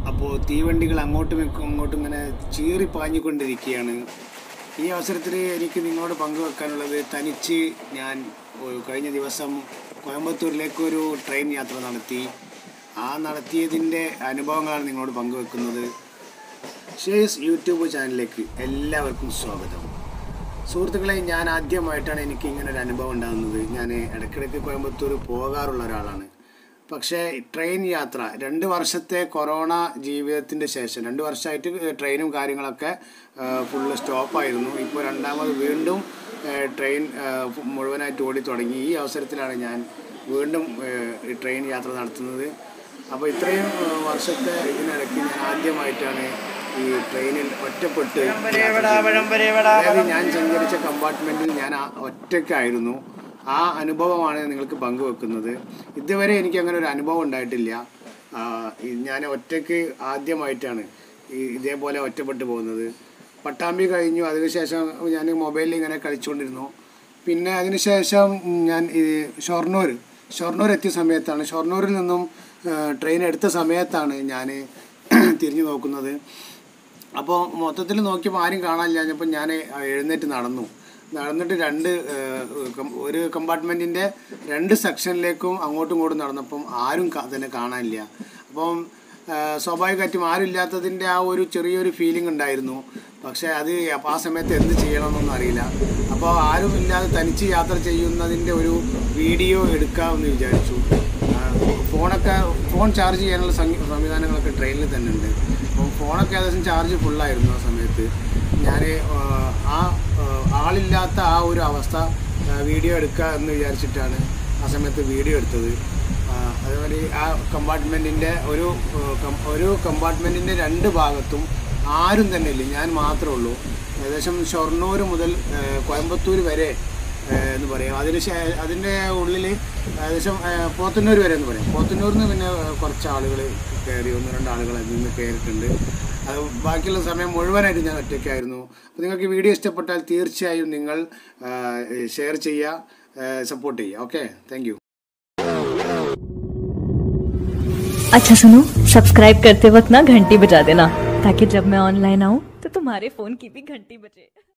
അപ്പോൾ തീവണ്ടികൾ അങ്ങോട്ടും ഇങ്ങോട്ടും അങ്ങോട്ടും ഇങ്ങനെ ചീറി പാഞ്ഞുകൊണ്ടിരിക്കുകയാണ് ഈ അവസരത്തിൽ എനിക്ക് നിങ്ങളോട് പങ്കുവെക്കാനുള്ളത് തനിച്ച് ഞാൻ ഒരു കഴിഞ്ഞ ദിവസം കോയമ്പത്തൂരിലേക്ക് ഒരു ട്രെയിൻ യാത്ര നടത്തി ആ നടത്തിയതിൻ്റെ അനുഭവങ്ങളാണ് നിങ്ങളോട് പങ്കുവെക്കുന്നത് ഷേസ് യൂട്യൂബ് ചാനലിലേക്ക് എല്ലാവർക്കും സ്വാഗതം സുഹൃത്തുക്കളെ ഞാൻ ആദ്യമായിട്ടാണ് എനിക്ക് ഇങ്ങനെ ഒരു അനുഭവം ഉണ്ടാകുന്നത് ഞാൻ ഇടയ്ക്കിടയ്ക്ക് കോയമ്പത്തൂർ പോകാറുള്ള ഒരാളാണ് പക്ഷേ ട്രെയിൻ യാത്ര രണ്ട് വർഷത്തെ കൊറോണ ജീവിതത്തിൻ്റെ ശേഷം രണ്ട് വർഷമായിട്ട് ട്രെയിനും കാര്യങ്ങളൊക്കെ ഫുള്ള് സ്റ്റോപ്പായിരുന്നു ഇപ്പോൾ രണ്ടാമത് വീണ്ടും ഏഹ്, ട്രെയിൻ ഏഹ്, മുഴുവനായിട്ട് ഓടി തുടങ്ങി ഈ അവസരത്തിലാണ് ഞാൻ വീണ്ടും ഏഹ്, ഈ ട്രെയിൻ യാത്ര നടത്തുന്നത് അപ്പോൾ ഇത്രയും ഏഹ്, വർഷത്തെ ഇതിനിടയ്ക്ക് ഞാൻ ആദ്യമായിട്ടാണ് ഈ ട്രെയിനിൽ ഒറ്റപ്പെട്ട് അതായത് ഞാൻ സഞ്ചരിച്ച കമ്പാർട്ട്മെൻറ്റിൽ ഞാൻ ആ ഒറ്റയ്ക്കായിരുന്നു ആ അനുഭവമാണ് നിങ്ങൾക്ക് പങ്കുവെക്കുന്നത് ഇതുവരെ എനിക്ക് അങ്ങനെ ഒരു അനുഭവം ഉണ്ടായിട്ടില്ല ആ, ഈ ഞാൻ ഒറ്റയ്ക്ക് ആദ്യമായിട്ടാണ് ഈ ഇതേപോലെ ഒറ്റപ്പെട്ട് പോകുന്നത് പട്ടാമ്പി കഴിഞ്ഞു അതിനുശേഷം ഞാൻ മൊബൈലിൽ ഇങ്ങനെ കളിച്ചുകൊണ്ടിരുന്നു പിന്നെ അതിനുശേഷം ഞാൻ ഈ ഷൊർണൂർ ഷൊർണൂർ എത്തിയ സമയത്താണ് ഷൊർണൂരിൽ നിന്നും ട്രെയിൻ എടുത്ത സമയത്താണ് ഞാൻ തിരിഞ്ഞു നോക്കുന്നത് അപ്പോൾ മൊത്തത്തിൽ നോക്കിയപ്പോൾ ആരും കാണാനില്ലാഞ്ഞപ്പോൾ ഞാൻ എഴുന്നേറ്റ് നടന്നു നടന്നിട്ട് രണ്ട് ഏഹ്, കം- ഒരു കമ്പാർട്ട്മെൻറ്റിൻ്റെ രണ്ട് സെക്ഷനിലേക്കും അങ്ങോട്ടും ഇങ്ങോട്ടും നടന്നപ്പം ആരും കാ- തന്നെ കാണാനില്ല അപ്പം ഏഹ്, സ്വാഭാവികമായിട്ടും ആരും ഇല്ലാത്തതിൻ്റെ ആ ഒരു ചെറിയൊരു ഫീലിംഗ് ഉണ്ടായിരുന്നു പക്ഷേ അത് അപ്പോൾ ആ സമയത്ത് എന്ത് ചെയ്യണമെന്നൊന്നും അറിയില്ല അപ്പോൾ ആരും ഇല്ലാതെ തനിച്ച് യാത്ര ചെയ്യുന്നതിൻ്റെ ഒരു വീഡിയോ എടുക്കാമെന്ന് വിചാരിച്ചു ആ, ഫോണൊക്കെ ഫോൺ ചാർജ് ചെയ്യാനുള്ള സംവി- സംവിധാനങ്ങളൊക്കെ ട്രെയിനിൽ തന്നെ ഉണ്ട് അപ്പം ഫോണൊക്കെ ഏകദേശം ചാർജ് ഫുള്ളായിരുന്നു ആ സമയത്ത് ഞാൻ ആ ആ, ആളില്ലാത്ത ആ ഒരു അവസ്ഥ ആ, വീഡിയോ എടുക്കുക എന്ന് വിചാരിച്ചിട്ടാണ് ആ സമയത്ത് വീഡിയോ എടുത്തത് ആ, അതേപോലെ ആ കമ്പാർട്ട്മെൻറ്റിൻ്റെ ഒരു ആ, കം- ഒരു കമ്പാർട്ട്മെൻറ്റിൻ്റെ രണ്ട് ഭാഗത്തും ആരും തന്നെ ഇല്ല ഞാൻ മാത്രമേ ഉള്ളൂ ഏകദേശം ഷൊർണൂർ മുതൽ ആ, കോയമ്പത്തൂർ വരെ ഏഹ് എന്ന് പറയാം അതിന് ശേ- അതിൻ്റെ ഉള്ളിൽ ഏകദേശം ഏഹ് പോത്തന്നൂർ വരെ എന്ന് പറയാം പോത്തന്നൂരിൽ നിന്ന് പിന്നെ ഏഹ് കുറച്ച് ആളുകൾ കയറി ഒന്ന് രണ്ട് ആളുകൾ അതിൽ നിന്ന് കയറിയിട്ടുണ്ട് അത് ബാക്കിയുള്ള സമയം മുഴുവനായിട്ട് ഞാൻ ഒറ്റയ്ക്കായിരുന്നു അപ്പോൾ നിങ്ങൾക്ക് ഈ വീഡിയോ ഇഷ്ടപ്പെട്ടാൽ തീർച്ചയായും നിങ്ങൾ ഷെയർ ചെയ്യുക സപ്പോർട്ട് ചെയ്യുക ഓക്കെ താങ്ക് യു अच्छा सुनो सब्सक्राइब करते वक्त ना घंटी बजा देना ताकि जब मैं ऑनलाइन आऊँ तो तुम्हारे फोन की भी घंटी बजे